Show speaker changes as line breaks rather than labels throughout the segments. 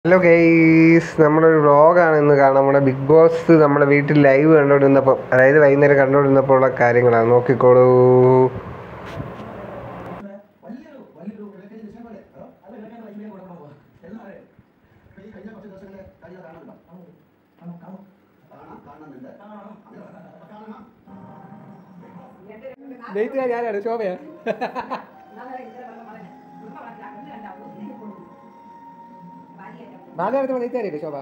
hello guys നമ്മളൊരു വ്ളോഗാണ് ഇന്ന് കാണാം നമ്മുടെ ബിഗ് ബോസ് നമ്മുടെ വീട്ടിൽ ലൈവ് കണ്ടുകൊണ്ടിരുന്നപ്പോൾ അതായത് വൈകുന്നേരം കണ്ടുകൊണ്ടിരുന്നപ്പോൾ ഉള്ള കാര്യങ്ങളാണ് നോക്കിക്കോളൂ
വലിയൊരു വലിയൊരു ഇലക്കരി വിഷയം പോലെ അതോ അത് ഇലക്കരി വലിയ കൊടുക്കാൻ പോവാ എന്നാണ് ഈ കഴിഞ്ഞ കുറച്ച് ദിവസങ്ങളെ കാര്യം കാണുന്നുണ്ടോ കാണും കാണും കാണാം കാണുന്നുണ്ട് കാണണം
നെയ്ത്തുകാരി ആരാണ് ശോഭയാ ബാലകാലത്ത് നെയ്ത്തുകാരിയല്ലേ ശോഭ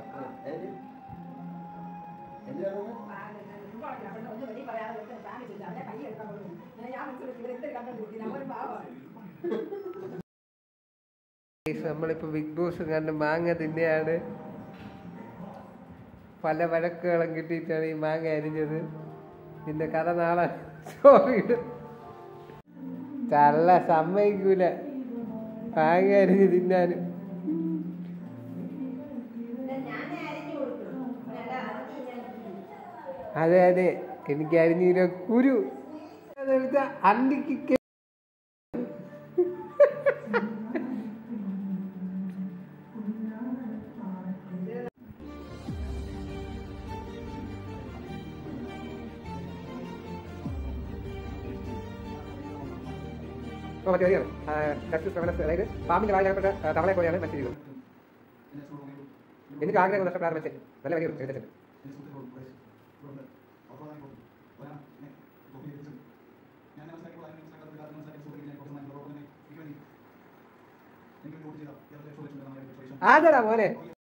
ഗെയ്സ് നമ്മളിപ്പോൾ ബിഗ് ബോസ് കണ്ട് മാങ്ങ തിന്നെയാണ് പല വഴക്കുകളും കിട്ടിയിട്ടാണ് ഈ മാങ്ങ അരിഞ്ഞത് ഇതിന്റെ കഥ നാളെ സ്റ്റോറിയിട്ട് ചള്ള സമ്മതിക്കൂല മാങ്ങ അരിഞ്ഞ് തിന്നാനും അതെ അതെ എനിക്ക് അരിഞ്ഞിര കുരു അതെടുത്ത അണ്ടിക്ക് കെ-
ഇപ്പൊ മറ്റേ വരികയാണ് ജസ്റ്റിസ് ഫെമിനസ് അതായത് പാമ്പിന്റെ വായിലകപ്പെട്ട തവളെ പോലെയാണ് മറ്റു ചെയ്തത് എനിക്ക് ആഗ്രഹം നഷ്ടപ്പെടാൻ മറ്റേ നല്ല വരികൾ എഴുതിയിട്ടുണ്ട് ആദ്യടാ മോനെ